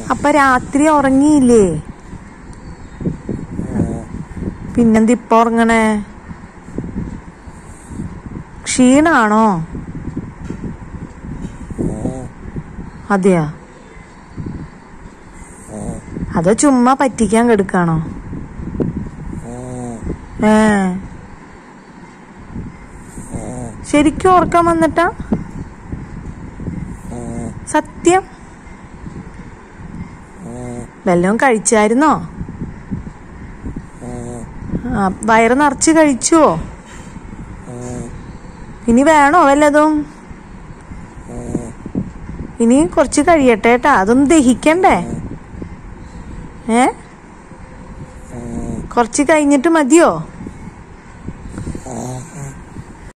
അപ്പൊ രാത്രി ഉറങ്ങിയില്ലേ പിന്നെന്ത് ഇപ്പൊ ഉറങ്ങണേ ക്ഷീണാണോ അതെയാ അതോ ചുമ്മാ പറ്റിക്കാൻ കെടുക്കാണോ ഏ ശരിക്കും ഓർക്കാൻ വന്നിട്ടാ സത്യം വല്ലതും കഴിച്ചായിരുന്നോ ആ വയറ് നിറച്ച് കഴിച്ചുവോ ഇനി വേണോ വല്ലതും ഇനി കുറച്ച് കഴിയട്ടെ കേട്ടാ അതൊന്നും ദഹിക്കണ്ടേ ഏ കുറച്ച് കഴിഞ്ഞിട്ട് മതിയോ